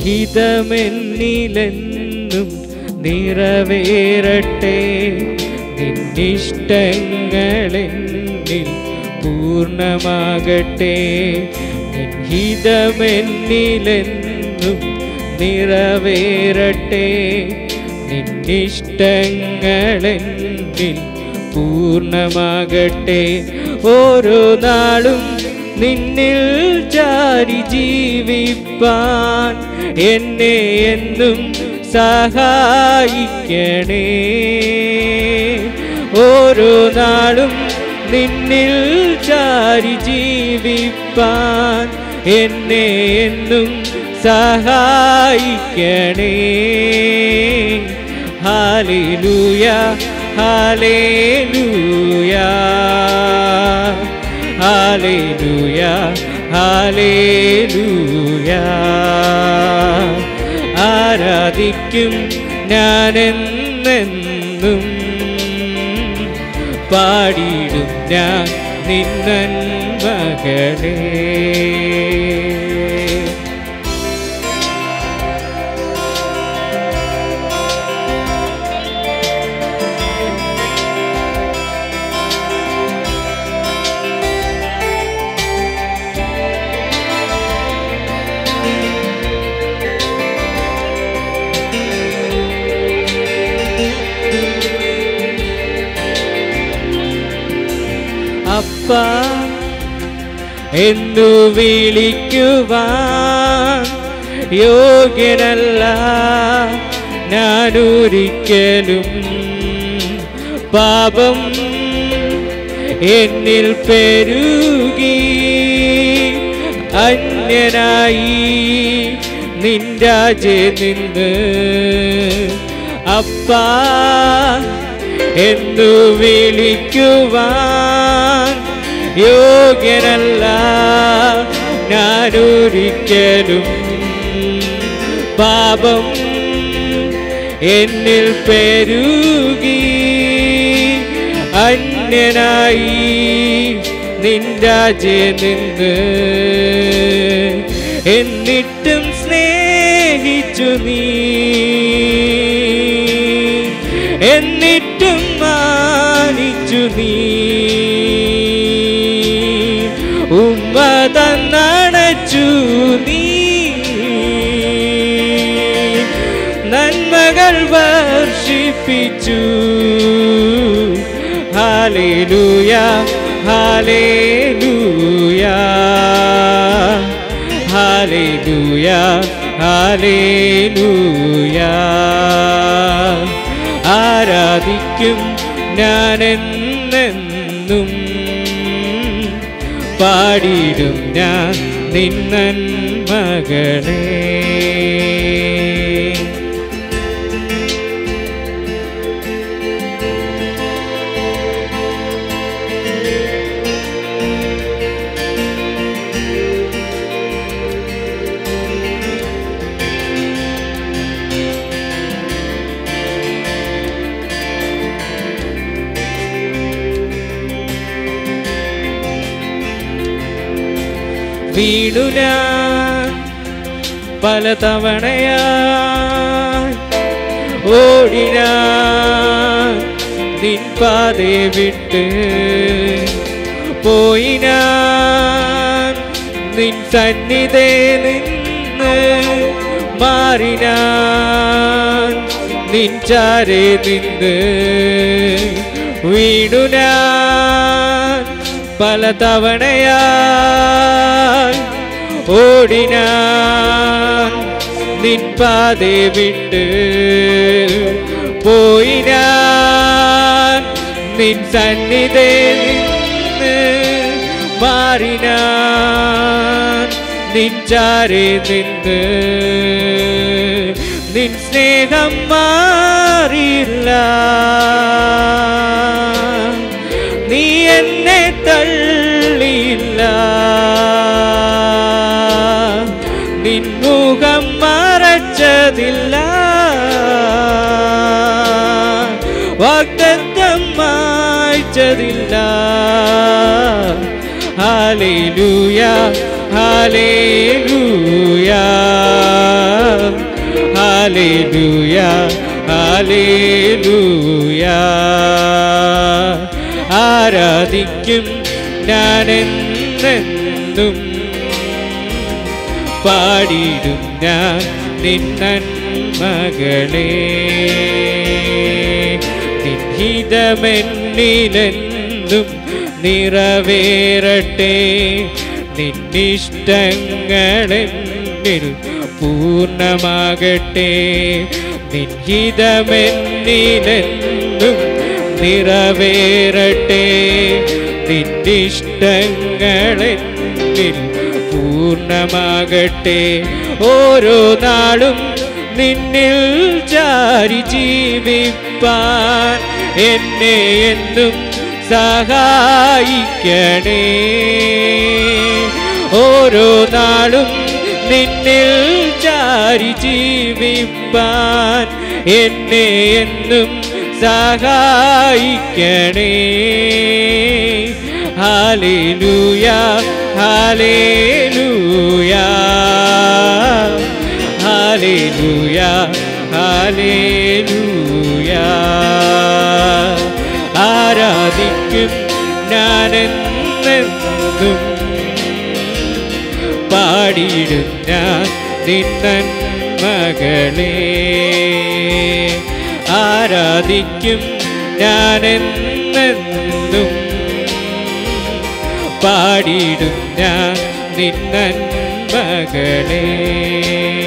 ഹിതമെന്നിലെന്നും നിറവേറട്ടെ നിന്നിഷ്ടങ്ങളെന്നിൽ പൂർണ്ണമാകട്ടെ നിൻ ഹിതമെന്നിലെന്നും നിറവേറട്ടെ നിന്നിഷ്ടങ്ങളെന്നിൽ പൂർണ്ണമാകട്ടെ ഓരോ നാളും നിന്നിൽ ചാരി ജീവിപ്പാൻ എന്നെ എന്നും സഹായിക്കണേ ഓരോ നാളും നിന്നിൽ ചാരി ജീവിപ്പാൻ എന്നെ എന്നും സഹായിക്കണേ ഹാലേലൂയ ഹാലേലൂയ ഹാലേലൂയ ഹാലേലൂയ ആരാധിക്കും ഞാനെന്നെന്നും പാടിയിടും ഞാൻ നിന്നൻ മകളേ അപ്പ എന്നു വിളിക്കുവാൻ യോഗ്യനല്ല ഞാനൊരിക്കലും പാപം എന്നിൽ പെരുകി അന്യനായി നിൻരാജെ നിന്ന് അപ്പാ എന്നു വിളിക്കുവാൻ യോഗ്യനല്ല ഞാനൊരിക്കലും പാപം എന്നിൽ പെരുകി അന്യനായി നിൻരാജെ നിന്ന് എന്നിട്ടും സ്നേഹിച്ചു നീ എന്നിട്ടും മാനിച്ചു നീ ഉമ്മ തന്നണച്ചു നീ നന്മകൾ വർഷിപ്പിച്ചു ഹാലേലൂയ ഹാലേലൂയ ഹാലേലൂയ ഹാലേലൂയ ആരാധിക്കും ഞാനെന്നെന്നും പാടിയിടും ഞാൻ നിന്നൻ മകളേ വീണു ഞാൻ പലതവണയായി ഓടിനാൻ നിൻ പാതേ വിട്ട് പോയി ഞാൻ നിൻ സന്നിധേ നിന്ന് മാറിനാൻ നിൻ ചാരേ നിന്ന് വീണു ഞാൻ പലതവണയായി ഓടിനാൻ നിൻ പാതേ വിട്ട് പോയി ഞാൻ നിൻ സന്നിധേ നിന്ന് മാറിനാൻ നിൻ ചാരേ നിന്ന് നിൻ സ്നേഹം മാറില്ല നീ എന്നെ തള്ളിയില്ല നിൻ മുഖം മറച്ചതില്ല വാഗ്ദത്തം മായ്ച്ചതില്ല ഹാലേലൂയ ഹാലേലൂയ ഹാലേലൂയ ഹാലേലൂയ ആരാധിക്കും ഞാനെന്നെന്നും പാടിയിടും ഞാൻ നിന്നൻ മകളെ നിഹിതമെന്നിലെന്നും നിറവേറട്ടെ നിന്നിഷ്ടങ്ങളെന്നിൽ പൂർണ്ണമാകട്ടെ നിഹിതമെന്നിലെന്നും നിറവേറട്ടെ നിന്നിഷ്ടങ്ങളെന്നിൽ പൂർണ്ണമാകട്ടെ ഓരോ നാളും നിന്നിൽ ചാരി ജീവിപ്പാൻ എന്നെ എന്നും സഹായിക്കണേ ഓരോ നാളും നിന്നിൽ ചാരി ജീവിപ്പാൻ എന്നെ എന്നും സഹായിക്കണേ ഹാലേലൂയ ഹാലേലൂയ ഹാലേലൂയ ഹാലേലൂയ ആരാധിക്കും ഞാനെന്നെന്നും പാടിയിടും ഞാൻ നിന്നൻ മകളെ ആരാധിക്കും ഞാനെന്നെന്നും പാടിയിടും ഞാൻ നിന്നൻ മകളെ